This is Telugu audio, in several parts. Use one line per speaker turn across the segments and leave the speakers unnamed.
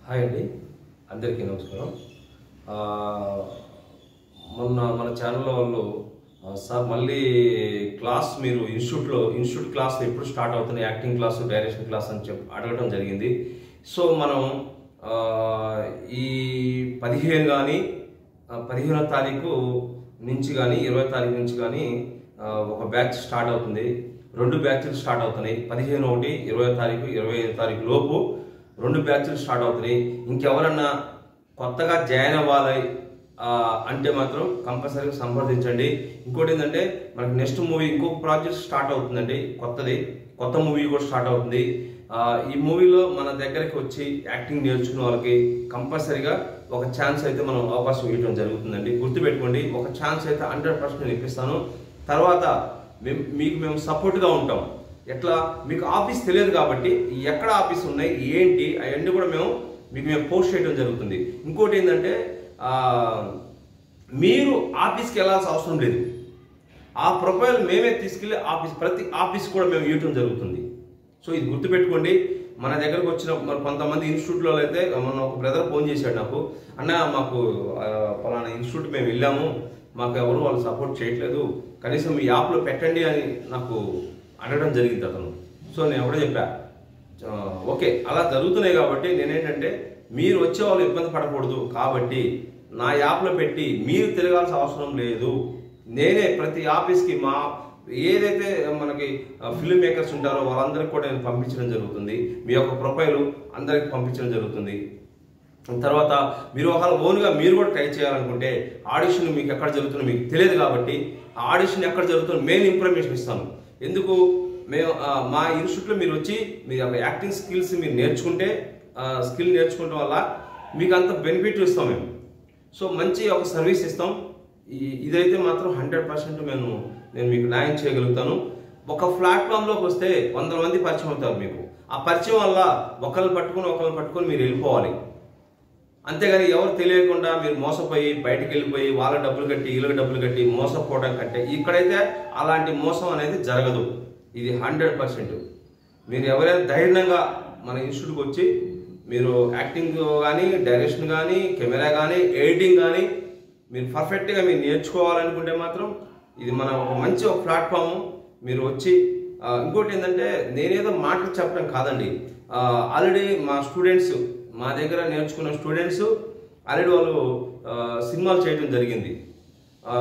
హాయ్ అండి అందరికీ నమస్కారం ఆ, మొన్న మన ఛానల్లో వాళ్ళు ఆ, సార్ మళ్ళీ క్లాస్ మీరు ఇన్స్టిట్యూట్లో ఇన్స్టిట్యూట్ క్లాస్ ఎప్పుడు స్టార్ట్ అవుతుంది యాక్టింగ్ క్లాస్ డైరెక్షన్ క్లాస్ అని చెప్పి అడగడం జరిగింది సో మనం ఆ, ఈ పదిహేను కానీ పదిహేనో తారీఖు నుంచి కానీ ఇరవై తారీఖు నుంచి కానీ ఆ, ఒక బ్యాచ్ స్టార్ట్ అవుతుంది రెండు బ్యాచ్లు స్టార్ట్ అవుతున్నాయి పదిహేను ఒకటి ఇరవై తారీఖు ఇరవై ఐదు తారీఖు లోపు రెండు బ్యాచ్లు స్టార్ట్ అవుతున్నాయి ఇంకెవరన్నా కొత్తగా జాయిన్ అవ్వాలి ఆ, అంటే మాత్రం కంపల్సరీగా సంప్రదించండి ఇంకోటి ఏంటంటే మనకి నెక్స్ట్ మూవీ ఇంకొక ప్రాజెక్ట్ స్టార్ట్ అవుతుందండి కొత్తది కొత్త మూవీ కూడా స్టార్ట్ అవుతుంది ఆ, ఈ మూవీలో మన దగ్గరికి వచ్చి యాక్టింగ్ నేర్చుకునే వాళ్ళకి కంపల్సరీగా ఒక ఛాన్స్ అయితే మనం అవకాశం ఇవ్వడం జరుగుతుందండి గుర్తుపెట్టుకోండి ఒక ఛాన్స్ అయితే హండ్రెడ్ పర్సెంట్ నేను ఇప్పిస్తాను తర్వాత మేము మీకు మేము సపోర్ట్గా ఉంటాం ఎట్లా మీకు ఆఫీస్ తెలియదు కాబట్టి ఎక్కడ ఆఫీస్ ఉన్నాయి ఏంటి అవన్నీ కూడా మేము మీకు మేము పోస్ట్ చేయడం జరుగుతుంది ఇంకోటి ఏంటంటే ఆ, మీరు ఆఫీస్కి వెళ్ళాల్సిన అవసరం లేదు ఆ ప్రొఫైల్ మేమే తీసుకెళ్ళి ఆఫీస్ ప్రతి ఆఫీస్ కూడా మేము ఇవ్వటం జరుగుతుంది సో ఇది గుర్తుపెట్టుకోండి మన దగ్గరకు వచ్చిన మరి కొంతమంది ఇన్స్టిట్యూట్లో అయితే మొన్న ఒక బ్రదర్ ఫోన్ చేశాడు నాకు అన్న మాకు ఆ, పలానా ఇన్స్టిట్యూట్ మేము వెళ్ళాము మాకు ఎవరు వాళ్ళు సపోర్ట్ చేయట్లేదు కనీసం మీ యాప్లో పెట్టండి అని నాకు అడగడం జరిగింది అతను సో నేను ఎవడో చెప్పా ఆ, ఓకే అలా జరుగుతున్నాయి కాబట్టి నేనేంటంటే మీరు వచ్చే వాళ్ళు ఇబ్బంది పడకూడదు కాబట్టి నా యాప్లో పెట్టి మీరు తిరగాల్సిన అవసరం లేదు నేనే ప్రతి ఆఫీస్కి మా ఏదైతే మనకి ఫిల్మ్ మేకర్స్ ఉంటారో వాళ్ళందరికీ కూడా నేను పంపించడం జరుగుతుంది మీ యొక్క ప్రొఫైల్ అందరికి పంపించడం జరుగుతుంది తర్వాత మీరు ఒకవేళ ఓన్గా మీరు కూడా ట్రై చేయాలనుకుంటే ఆడిషన్ మీకు ఎక్కడ జరుగుతుందో మీకు తెలియదు కాబట్టి ఆ ఆడిషన్ ఎక్కడ జరుగుతుందో మెయిన్ ఇన్ఫర్మేషన్ ఇస్తాను ఎందుకు మేము ఆ, మా ఇన్స్టిట్యూట్లో మీరు వచ్చి మీ యొక్క యాక్టింగ్ స్కిల్స్ మీరు నేర్చుకుంటే స్కిల్ నేర్చుకోవడం వల్ల మీకు అంత బెనిఫిట్ ఇస్తాం మేము సో మంచి ఒక సర్వీస్ ఇస్తాం ఈ- ఇదైతే మాత్రం హండ్రెడ్ పర్సెంట్ నేను నేను మీకు న్యాయం చేయగలుగుతాను ఒక ప్లాట్ఫామ్లోకి వస్తే వందల మంది పరిచయం అవుతారు మీకు ఆ పరిచయం వల్ల ఒకరిని పట్టుకొని ఒకరిని పట్టుకొని మీరు వెళ్ళిపోవాలి అంతేగాని ఎవరు తెలియకుండా మీరు మోసపోయి బయటికి వెళ్ళిపోయి వాళ్ళ డబ్బులు కట్టి వీళ్ళకి డబ్బులు కట్టి మోసపోవడం కంటే ఇక్కడైతే అలాంటి మోసం అనేది జరగదు ఇది హండ్రెడ్ పర్సెంట్ మీరు ఎవరైనా ధైర్యంగా మన ఇన్స్టిట్యూట్కి వచ్చి మీరు యాక్టింగ్ కానీ డైరెక్షన్ కానీ కెమెరా కానీ ఎడిటింగ్ కానీ మీరు పర్ఫెక్ట్గా మీరు నేర్చుకోవాలనుకుంటే మాత్రం ఇది మన ఒక మంచి ఒక ప్లాట్ఫామ్ మీరు వచ్చి ఆ, ఇంకోటి ఏంటంటే నేనేదో మాటలు చెప్పడం కాదండి ఆల్రెడీ మా స్టూడెంట్స్ మా దగ్గర నేర్చుకున్న స్టూడెంట్స్ ఆల్రెడీ వాళ్ళు ఆ, సినిమాలు చేయడం జరిగింది ఆ,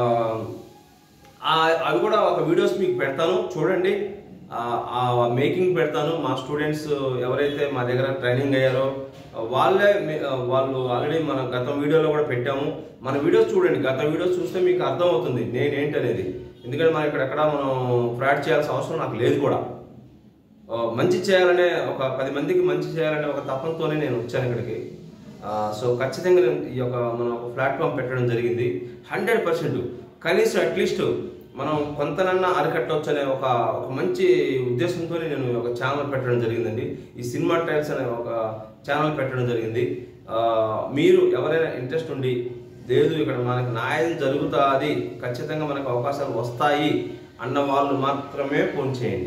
ఆ- అవి కూడా ఒక వీడియోస్ మీకు పెడతాను చూడండి ఆ- ఆ మేకింగ్ పెడతాను మా స్టూడెంట్స్ ఎవరైతే మా దగ్గర ట్రైనింగ్ అయ్యారో వాళ్ళే మీ- వాళ్ళు ఆల్రెడీ మన గత వీడియోలో కూడా పెట్టాము మన వీడియోస్ చూడండి గత వీడియోస్ చూస్తే మీకు అర్థం అవుతుంది నేనేంటి అనేది ఎందుకంటే మనం ఇక్కడ ఎక్కడ మనం ఫ్రాడ్ చేయాల్సిన అవసరం నాకు లేదు కూడా ఆ, మంచి చేయాలనే ఒక పది మందికి మంచి చేయాలనే ఒక తపంతోనే నేను వచ్చాను ఇక్కడికి ఆ, సో ఖచ్చితంగా నేను ఈ యొక్క మనం ఒక ప్లాట్ఫామ్ పెట్టడం జరిగింది హండ్రెడ్ పర్సెంట్ కనీసం అట్లీస్ట్ మనం కొంతనన్నా అరికట్టవచ్చు అనే ఒక ఒక మంచి ఉద్దేశంతో నేను ఒక ఛానల్ పెట్టడం జరిగిందండి ఈ సినిమా టైల్స్ అనే ఒక ఛానల్ పెట్టడం జరిగింది ఆ, మీరు ఎవరైనా ఇంట్రెస్ట్ ఉండి లేదు ఇక్కడ మనకి న్యాయం జరుగుతుంది ఖచ్చితంగా మనకు అవకాశాలు వస్తాయి అన్న వాళ్ళు మాత్రమే ఫోన్ చేయండి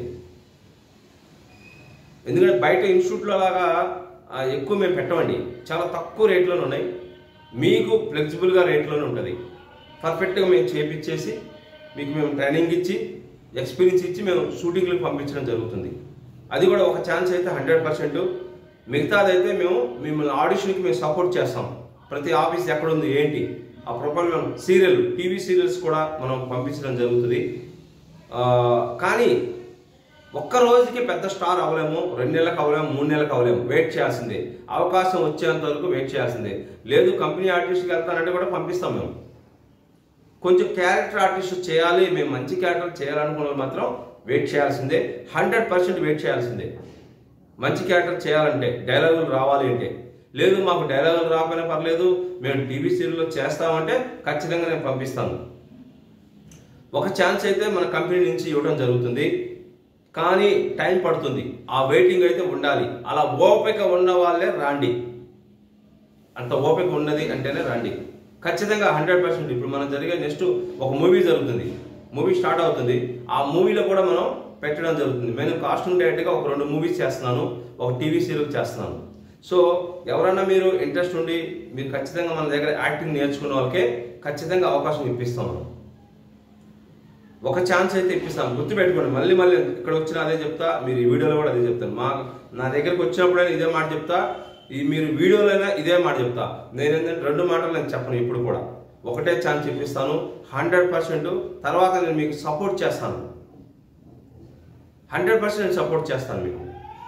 ఎందుకంటే బయట ఇన్స్టిట్యూట్లో లాగా ఆ, ఎక్కువ మేము పెట్టమండి చాలా తక్కువ రేట్లోనే ఉన్నాయి మీకు ఫ్లెక్సిబుల్గా రేట్లోనే ఉంటుంది పర్ఫెక్ట్గా మేము చేపించేసి మీకు మేము ట్రైనింగ్ ఇచ్చి ఎక్స్పీరియన్స్ ఇచ్చి మేము షూటింగ్లకు పంపించడం జరుగుతుంది అది కూడా ఒక ఛాన్స్ అయితే హండ్రెడ్ పర్సెంట్ మిగతాదైతే మేము మిమ్మల్ని ఆడిషన్కి మేము సపోర్ట్ చేస్తాం ప్రతి ఆఫీస్ ఎక్కడ ఉంది ఏంటి ఆ ప్రొఫైల్ మేము సీరియల్ టీవీ సీరియల్స్ కూడా మనం పంపించడం జరుగుతుంది ఆ, కానీ ఒక్క రోజుకి పెద్ద స్టార్ అవ్వలేము రెండు నెలలకు అవ్వలేము మూడు నెలలకు అవ్వలేము వెయిట్ చేయాల్సిందే అవకాశం వచ్చేంత వరకు వెయిట్ చేయాల్సిందే లేదు కంపెనీ ఆర్టిస్ట్కి వెళ్తానంటే కూడా పంపిస్తాం మేము కొంచెం క్యారెక్టర్ ఆర్టిస్ట్ చేయాలి మేము మంచి క్యారెక్టర్ చేయాలనుకున్న వాళ్ళు మాత్రం వెయిట్ చేయాల్సిందే హండ్రెడ్ పర్సెంట్ వెయిట్ చేయాల్సిందే మంచి క్యారెక్టర్ చేయాలంటే డైలాగులు రావాలి అంటే లేదు మాకు డైలాగులు రాకపోయినా పర్లేదు మేము టీవీ సీరియల్లో చేస్తామంటే ఖచ్చితంగా నేను పంపిస్తాను ఒక ఛాన్స్ అయితే మన కంపెనీ నుంచి ఇవ్వడం జరుగుతుంది కానీ టైం పడుతుంది ఆ వెయిటింగ్ అయితే ఉండాలి అలా ఓపిక ఉన్న వాళ్ళే రాండి అంత ఓపిక ఉన్నది అంటేనే రండి ఖచ్చితంగా హండ్రెడ్ పర్సెంట్ ఇప్పుడు మనం జరిగే నెక్స్ట్ ఒక మూవీ జరుగుతుంది మూవీ స్టార్ట్ అవుతుంది ఆ మూవీలో కూడా మనం పెట్టడం జరుగుతుంది నేను కాస్ట్యూమ్ డైరెక్ట్గా ఒక రెండు మూవీస్ చేస్తున్నాను ఒక టీవీ సీరియల్ చేస్తున్నాను సో ఎవరన్నా మీరు ఇంట్రెస్ట్ ఉండి మీరు ఖచ్చితంగా మన దగ్గర యాక్టింగ్ నేర్చుకున్న వాళ్ళకే ఖచ్చితంగా అవకాశం ఇప్పిస్తాం మనం ఒక ఛాన్స్ అయితే ఇప్పిస్తాం గుర్తుపెట్టుకోండి మళ్ళీ మళ్ళీ ఇక్కడ వచ్చిన అదే చెప్తా మీరు ఈ వీడియోలో కూడా అదే చెప్తాను మా నా దగ్గరకు వచ్చినప్పుడైనా ఇదే మాట చెప్తా ఈ మీరు వీడియోలైనా ఇదే మాట చెప్తా నేను ఏంటంటే రెండు మాటలు నేను చెప్పను ఇప్పుడు కూడా ఒకటే ఛాన్స్ ఇప్పిస్తాను హండ్రెడ్ పర్సెంట్ తర్వాత నేను మీకు సపోర్ట్ చేస్తాను హండ్రెడ్ పర్సెంట్ సపోర్ట్ చేస్తాను మీకు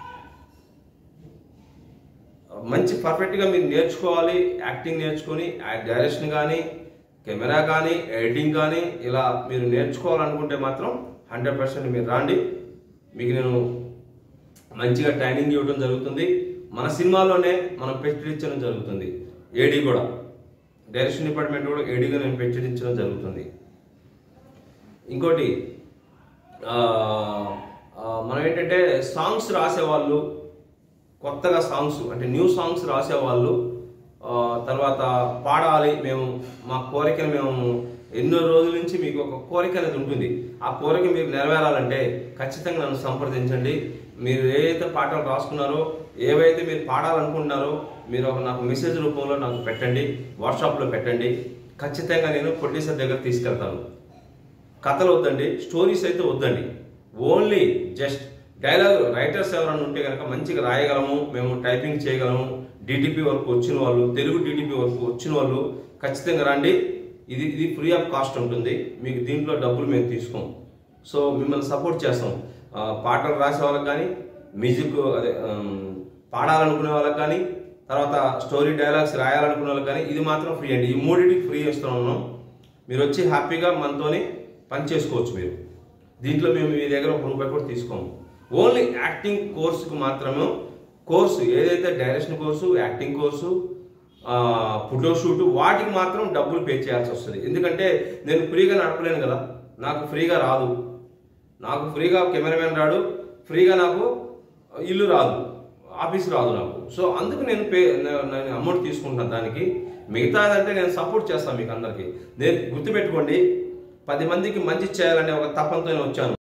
మంచి పర్ఫెక్ట్గా మీరు నేర్చుకోవాలి యాక్టింగ్ నేర్చుకొని డైరెక్షన్ కానీ కెమెరా కానీ ఎడిటింగ్ కానీ ఇలా మీరు నేర్చుకోవాలనుకుంటే మాత్రం హండ్రెడ్ పర్సెంట్ మీరు రాండి మీకు నేను మంచిగా ట్రైనింగ్ ఇవ్వడం జరుగుతుంది మన సినిమాలోనే మనం పెట్టించడం జరుగుతుంది ఏడీ కూడా డైరెక్షన్ డిపార్ట్మెంట్ కూడా ఏడీగా నేను పెట్టించడం జరుగుతుంది ఇంకోటి ఆ, ఆ, మనం ఏంటంటే సాంగ్స్ రాసేవాళ్ళు కొత్తగా సాంగ్స్ అంటే న్యూ సాంగ్స్ రాసేవాళ్ళు ఆ, తర్వాత పాడాలి మేము మా కోరికను మేము ఎన్నో రోజుల నుంచి మీకు ఒక కోరిక అనేది ఉంటుంది ఆ కోరిక మీకు నెరవేరాలంటే ఖచ్చితంగా నన్ను సంప్రదించండి మీరు ఏదైతే పాటలు రాసుకున్నారో ఏవైతే మీరు పాడాలనుకుంటున్నారో మీరు ఒక నాకు మెసేజ్ రూపంలో నాకు పెట్టండి వాట్సాప్లో పెట్టండి ఖచ్చితంగా నేను ప్రొడ్యూసర్ దగ్గర తీసుకెళ్తాను కథలు వద్దండి స్టోరీస్ అయితే వద్దండి ఓన్లీ జస్ట్ డైలాగ్ రైటర్స్ ఎవరైనా ఉంటే కనుక మంచిగా రాయగలము మేము టైపింగ్ చేయగలము డిటిపి వరకు వచ్చిన వాళ్ళు తెలుగు డిటిపి వరకు వచ్చిన వాళ్ళు ఖచ్చితంగా రండి ఇది ఇది ఫ్రీ ఆఫ్ కాస్ట్ ఉంటుంది మీకు దీంట్లో డబ్బులు మేము తీసుకోం సో మిమ్మల్ని సపోర్ట్ చేస్తాం ఆ, పాటలు రాసే వాళ్ళకి కానీ మ్యూజిక్ అదే ఆమ్, పాడాలనుకునే వాళ్ళకి కానీ తర్వాత స్టోరీ డైలాగ్స్ రాయాలనుకునే వాళ్ళకి కానీ ఇది మాత్రం ఫ్రీ అండి ఈ మూడింటికి ఫ్రీ ఇస్తున్నాం మీరు వచ్చి హ్యాపీగా మనతోని పని చేసుకోవచ్చు మీరు దీంట్లో మేము మీ దగ్గర ఒక రూపాయి కూడా తీసుకోము ఓన్లీ యాక్టింగ్ కోర్సుకు మాత్రమే కోర్సు ఏదైతే direction course acting course photo shoot వాటికి మాత్రం డబ్బులు పే చేయాల్సి వస్తుంది ఎందుకంటే నేను ఫ్రీగా నడపలేను కదా నాకు ఫ్రీగా రాదు నాకు ఫ్రీగా కెమెరామెన్ రాడు ఫ్రీగా నాకు ఇల్లు రాదు ఆఫీస్ రాదు నాకు సో అందుకు నేను పే నే- నేను అమౌంట్ తీసుకుంటున్నాను దానికి మిగతాదంటే నేను సపోర్ట్ చేస్తాను మీకు అందరికీ నేను గుర్తుపెట్టుకోండి పది మందికి మంచి చేయాలనే ఒక తపంతో నేను వచ్చాను